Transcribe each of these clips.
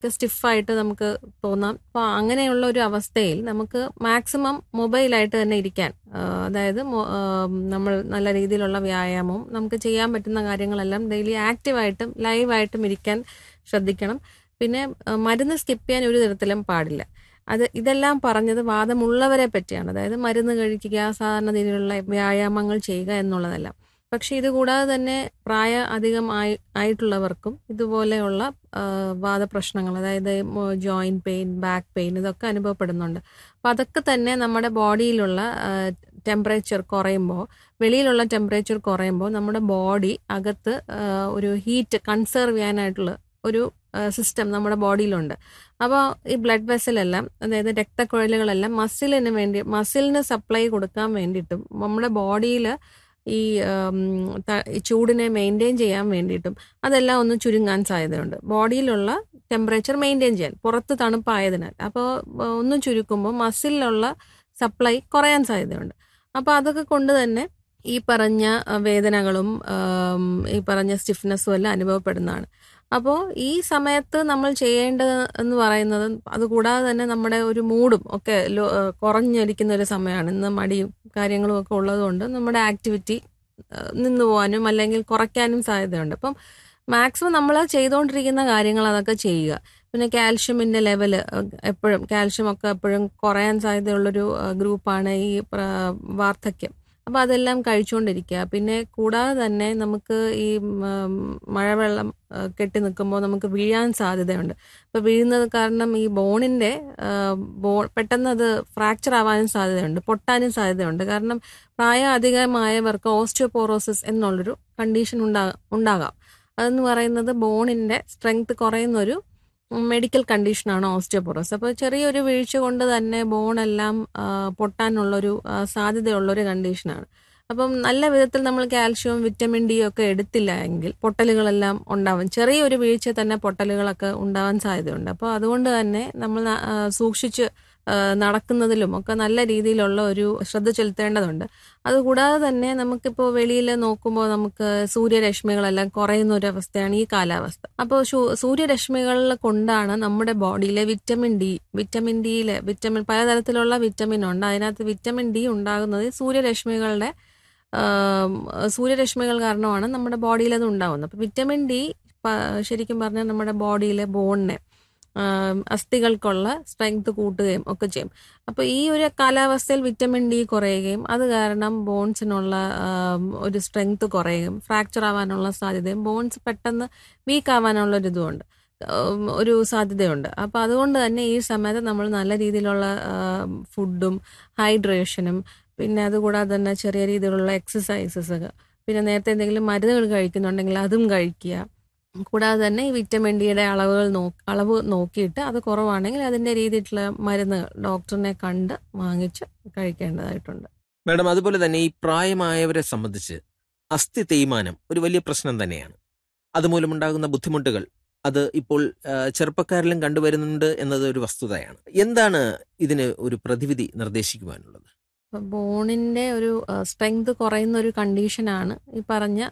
സ്റ്റിഫായിട്ട് നമുക്ക് തോന്നാം അപ്പോൾ അങ്ങനെയുള്ള ഒരു അവസ്ഥയിൽ നമുക്ക് മാക്സിമം മൊബൈലായിട്ട് തന്നെ ഇരിക്കാൻ ആ, അതായത് മൊ- ആ, നമ്മൾ നല്ല രീതിയിലുള്ള വ്യായാമവും നമുക്ക് ചെയ്യാൻ പറ്റുന്ന കാര്യങ്ങളെല്ലാം ഡെയിലി ആക്റ്റീവായിട്ടും ലൈവായിട്ടും ഇരിക്കാൻ ശ്രദ്ധിക്കണം പിന്നെ ആ, മരുന്ന് സ്കിപ്പ് ചെയ്യാൻ ഒരു തരത്തിലും പാടില്ല അത് ഇതെല്ലാം പറഞ്ഞത് വാദമുള്ളവരെ പറ്റിയാണ് അതായത് മരുന്ന് കഴിക്കുക സാധാരണ രീതിയിലുള്ള വ്യായാമങ്ങൾ ചെയ്യുക എന്നുള്ളതല്ല പക്ഷെ ഇത് കൂടാതെ തന്നെ പ്രായ അധികം ആയി ആയിട്ടുള്ളവർക്കും ഇതുപോലെയുള്ള ആ, വാദപ്രശ്നങ്ങൾ അതായത് ജോയിന്റ് പെയിൻ ബാക്ക് പെയിൻ ഇതൊക്കെ അനുഭവപ്പെടുന്നുണ്ട് അപ്പം അതൊക്കെ തന്നെ നമ്മുടെ ബോഡിയിലുള്ള ടെമ്പറേച്ചർ കുറയുമ്പോൾ വെളിയിലുള്ള ടെമ്പറേച്ചർ കുറയുമ്പോൾ നമ്മുടെ ബോഡി അകത്ത് ആ, ഒരു ഹീറ്റ് കൺസേർവ് ചെയ്യാനായിട്ടുള്ള ഒരു സിസ്റ്റം നമ്മുടെ ബോഡിയിലുണ്ട് അപ്പോൾ ഈ ബ്ലഡ് വെസലെല്ലാം അതായത് രക്തക്കുഴലുകളെല്ലാം മസിലിന് വേണ്ടി മസിലിന് സപ്ലൈ കൊടുക്കാൻ വേണ്ടിയിട്ടും നമ്മുടെ ബോഡിയിൽ ഈ ഉം, ത- ഈ ചൂടിനെ മെയിൻറ്റെയിൻ ചെയ്യാൻ വേണ്ടിയിട്ടും അതെല്ലാം ഒന്ന് ചുരുങ്ങാൻ സാധ്യതയുണ്ട് ബോഡിയിലുള്ള ടെമ്പറേച്ചർ മെയിൻറ്റെയിൻ ചെയ്യാൻ പുറത്ത് തണുപ്പായതിനാൽ അപ്പോൾ ഒന്ന് ചുരുക്കുമ്പോൾ മസിലിലുള്ള സപ്ലൈ കുറയാൻ സാധ്യതയുണ്ട് അപ്പോൾ അതൊക്കെ കൊണ്ട് തന്നെ ഈ പറഞ്ഞ അഹ്, വേദനകളും ആം, ഈ പറഞ്ഞ സ്റ്റിഫ്നെസ്സും എല്ലാം അനുഭവപ്പെടുന്നതാണ് അപ്പോൾ ഈ സമയത്ത് നമ്മൾ ചെയ്യേണ്ടത് എന്ന് പറയുന്നത് അതുകൂടാതെ തന്നെ നമ്മുടെ ഒരു മൂഡും ഒക്കെ ലോ- ഏഹ് കുറഞ്ഞിരിക്കുന്ന ഒരു സമയമാണ് ഇന്ന് മടിയും കാര്യങ്ങളും ഒക്കെ ഉള്ളതുകൊണ്ട് നമ്മുടെ ആക്ടിവിറ്റി നിന്ന് പോകാനും അല്ലെങ്കിൽ കുറയ്ക്കാനും സാധ്യതയുണ്ട് അപ്പം മാക്സിമം നമ്മൾ ചെയ്തുകൊണ്ടിരിക്കുന്ന കാര്യങ്ങൾ അതൊക്കെ ചെയ്യുക പിന്നെ കാൽഷ്യമിന്റെ ലെവൽ എപ്പോഴും കാൽഷ്യം ഒക്കെ എപ്പോഴും കുറയാൻ സാധ്യതയുള്ളൊരു ഏഹ്, ഗ്രൂപ്പാണ് ഈ പ്ര- വാർദ്ധക്യം അപ്പൊ അതെല്ലാം കഴിച്ചുകൊണ്ടിരിക്കുക പിന്നെ കൂടാതെ തന്നെ നമുക്ക് ഈ ഉം, മഴവെള്ളം ഏഹ്, കെട്ടി നിൽക്കുമ്പോൾ നമുക്ക് വീഴാൻ സാധ്യതയുണ്ട് അപ്പൊ വീഴുന്നത് കാരണം ഈ ബോണിന്റെ ഏഹ്, ബോ പെട്ടെന്ന് അത് ഫ്രാക്ചർ ആവാനും സാധ്യതയുണ്ട് പൊട്ടാനും സാധ്യതയുണ്ട് കാരണം പ്രായം അധികമായവർക്ക് ഓസ്റ്റിയോപോറോസിസ് എന്നുള്ളൊരു കണ്ടീഷൻ ഉണ്ടാ ഉണ്ടാകാം അതെന്ന് പറയുന്നത് ബോണിന്റെ സ്ട്രെങ്ത് കുറയുന്ന ഒരു മെഡിക്കൽ കണ്ടീഷനാണ് ഓസ്റ്റിയോപോറോസ് അപ്പോൾ ചെറിയൊരു വീഴ്ച കൊണ്ട് തന്നെ ബോണെല്ലാം ആ, പൊട്ടാനുള്ളൊരു ആ, സാധ്യതയുള്ളൊരു കണ്ടീഷനാണ് അപ്പം നല്ല വിധത്തിൽ നമ്മൾ കാൽഷ്യവും വിറ്റമിൻ ഡി ഒക്കെ എടുത്തില്ല എങ്കിൽ പൊട്ടലുകളെല്ലാം ഉണ്ടാവും ചെറിയൊരു വീഴ്ച തന്നെ പൊട്ടലുകളൊക്കെ ഉണ്ടാവാൻ സാധ്യതയുണ്ട് അപ്പോൾ അതുകൊണ്ട് തന്നെ നമ്മൾ ന- ആ, സൂക്ഷിച്ച് ആ, നടക്കുന്നതിലും ഒക്കെ നല്ല രീതിയിലുള്ള ഒരു ശ്രദ്ധ ചെലുത്തേണ്ടതുണ്ട് അതുകൂടാതെ തന്നെ നമുക്കിപ്പോൾ വെളിയിൽ നോക്കുമ്പോൾ നമുക്ക് സൂര്യരശ്മികളെല്ലാം കുറയുന്ന ഒരു അവസ്ഥയാണ് ഈ കാലാവസ്ഥ അപ്പോൾ സൂര്യരശ്മികൾ കൊണ്ടാണ് നമ്മുടെ ബോഡിയിലെ വിറ്റമിൻ ഡി വിറ്റമിൻ ഡിയിലെ വിറ്റമിൻ പലതരത്തിലുള്ള വിറ്റമിൻ ഉണ്ട് അതിനകത്ത് വിറ്റമിൻ ഡി ഉണ്ടാകുന്നത് സൂര്യരശ്മികളുടെ ആം, സൂര്യരശ്മികൾ കാരണമാണ് നമ്മുടെ ബോഡിയിൽ അത് ഉണ്ടാകുന്നത് അപ്പോൾ വിറ്റമിൻ ഡി ശരിക്കും പറഞ്ഞാൽ നമ്മുടെ ബോഡിയിലെ ബോണിനെ ആം, അസ്ഥികൾക്കുള്ള സ്ട്രെങ്ത് കൂട്ടുകയും ഒക്കെ ചെയ്യും അപ്പോൾ ഈ ഒരു കാലാവസ്ഥയിൽ വിറ്റമിൻ ഡി കുറയുകയും അത് കാരണം ബോൺസിനുള്ള ആം, ഒരു സ്ട്രെങ്ത് കുറയുകയും ഫ്രാക്ചർ ആവാനുള്ള സാധ്യതയും ബോൺസ് പെട്ടെന്ന് വീക്ക് ആവാനുള്ള ഒരു ഇതുമുണ്ട് ഉം, ഒരു സാധ്യതയുണ്ട് അപ്പോൾ അതുകൊണ്ട് തന്നെ ഈ സമയത്ത് നമ്മൾ നല്ല രീതിയിലുള്ള ആം, ഫുഡും ഹൈഡ്രേഷനും പിന്നെ അതുകൂടാതെ തന്നെ ചെറിയ രീതിയിലുള്ള എക്സസൈസസ് പിന്നെ നേരത്തെ എന്തെങ്കിലും മരുന്നുകൾ കഴിക്കുന്നുണ്ടെങ്കിൽ അതും കഴിക്കുക കൂടാതെ തന്നെ ഈ വിറ്റമിൻ ഡിയുടെ അളവുകൾ നോ അളവ് നോക്കിയിട്ട് അത് കുറവാണെങ്കിൽ അതിൻ്റെ രീതിയിലുള്ള മരുന്നുകൾ ഡോക്ടറിനെ കണ്ട് വാങ്ങിച്ച് കഴിക്കേണ്ടതായിട്ടുണ്ട് മാഡം അതുപോലെ തന്നെ ഈ പ്രായമായവരെ സംബന്ധിച്ച് അസ്ഥി തേയ്മാനം ഒരു വലിയ പ്രശ്നം തന്നെയാണ് അതുമൂലമുണ്ടാകുന്ന ബുദ്ധിമുട്ടുകൾ അത് ഇപ്പോൾ ആ, ചെറുപ്പക്കാരിലും കണ്ടുവരുന്നുണ്ട് എന്നത് ഒരു വസ്തുതയാണ് എന്താണ് ഇതിന് ഒരു പ്രതിവിധി നിർദ്ദേശിക്കുവാനുള്ളത് ഇപ്പൊ ബോണിന്റെ ഒരു സ്ട്രെങ്ത് കുറയുന്ന ഒരു കണ്ടീഷനാണ് ഈ പറഞ്ഞ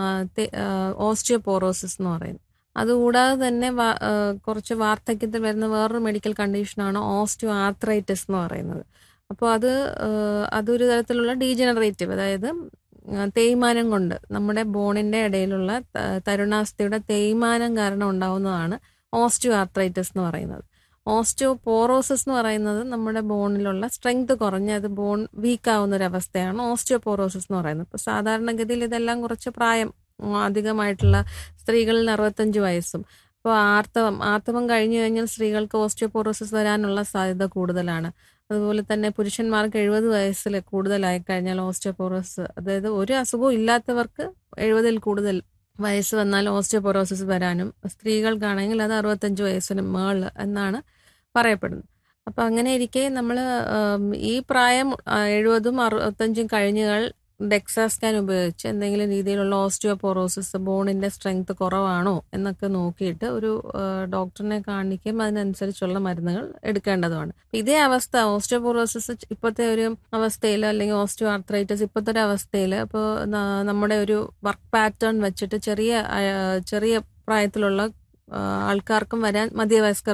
ഓസ്റ്റിയോപോറോസിസ് എന്ന് പറയുന്നത് അതുകൂടാതെ തന്നെ വ- ആ, കുറച്ച് വാർദ്ധക്യത്തിൽ വരുന്ന വേറൊരു മെഡിക്കൽ കണ്ടീഷനാണ് ഓസ്റ്റിയോ ആർത്രൈറ്റിസ് എന്ന് പറയുന്നത് അപ്പോൾ അത് ആ, അതൊരു തരത്തിലുള്ള ഡീജനറേറ്റീവ് അതായത് ആ, തേയ്മാനം കൊണ്ട് നമ്മുടെ ബോണിന്റെ ഇടയിലുള്ള ത- തരുണാസ്ഥിയുടെ തേയ്മാനം കാരണം ഉണ്ടാവുന്നതാണ് ഓസ്റ്റിയോ ആർത്രൈറ്റിസ് എന്ന് പറയുന്നത് ഓസ്റ്റിയോപോറോസിസ് എന്ന് പറയുന്നത് നമ്മുടെ ബോണിലുള്ള സ്ട്രെങ്ത് കുറഞ്ഞ് അത് ബോൺ വീക്ക് ആവുന്ന ഒരു അവസ്ഥയാണ് ഓസ്റ്റിയോപോറോസിസ് എന്ന് പറയുന്നത് ഇപ്പോൾ സാധാരണഗതിയിൽ ഇതെല്ലാം കുറച്ച് പ്രായം ഉം, അധികമായിട്ടുള്ള സ്ത്രീകളിൽ അറുപത്തഞ്ച് വയസ്സും ഇപ്പോൾ ആർത്തവം ആർത്തവം കഴിഞ്ഞു കഴിഞ്ഞാൽ സ്ത്രീകൾക്ക് ഓസ്റ്റിയോപോറോസിസ് വരാനുള്ള സാധ്യത കൂടുതലാണ് അതുപോലെ തന്നെ പുരുഷന്മാർക്ക് എഴുപത് വയസ്സിൽ കൂടുതലായി കഴിഞ്ഞാൽ ഓസ്റ്റിയോപോറോസിസ് അതായത് ഒരു അസുഖവും ഇല്ലാത്തവർക്ക് എഴുപതിൽ കൂടുതൽ വയസ്സ് വന്നാൽ ഓസ്റ്റിയോപൊറോസിസ് വരാനും സ്ത്രീകൾക്കാണെങ്കിൽ അത് അറുപത്തഞ്ച് വയസ്സിന് മേളിൽ എന്നാണ് പറയപ്പെടുന്നത് അപ്പം അങ്ങനെ ഇരിക്കെ നമ്മൾ ഈ പ്രായം ആ, എഴുപതും അറുപത്തഞ്ചും കഴിഞ്ഞുകൾ ഡെക്സാ സ്കാൻ ഉപയോഗിച്ച് എന്തെങ്കിലും രീതിയിലുള്ള ഓസ്റ്റിയോപൊറോസിസ് ബോണിന്റെ സ്ട്രെങ്ത് കുറവാണോ എന്നൊക്കെ നോക്കിയിട്ട് ഒരു ആ, ഡോക്ടറിനെ കാണിക്കുകയും അതിനനുസരിച്ചുള്ള മരുന്നുകൾ എടുക്കേണ്ടതുമാണ് അപ്പൊ ഇതേ അവസ്ഥ ഓസ്റ്റിയോപൊറോസിസ് ഇപ്പോഴത്തെ ഒരു അവസ്ഥയിൽ അല്ലെങ്കിൽ ഓസ്റ്റിയോ ആർത്രൈറ്റിസ് ഇപ്പോഴത്തെ ഒരു അവസ്ഥയിൽ ഇപ്പോൾ നമ്മുടെ ഒരു വർക്ക് പാറ്റേൺ വെച്ചിട്ട് ചെറിയ ആ, ചെറിയ പ്രായത്തിലുള്ള ആ, ആൾക്കാർക്കും വരാൻ മധ്യവയസ്കർ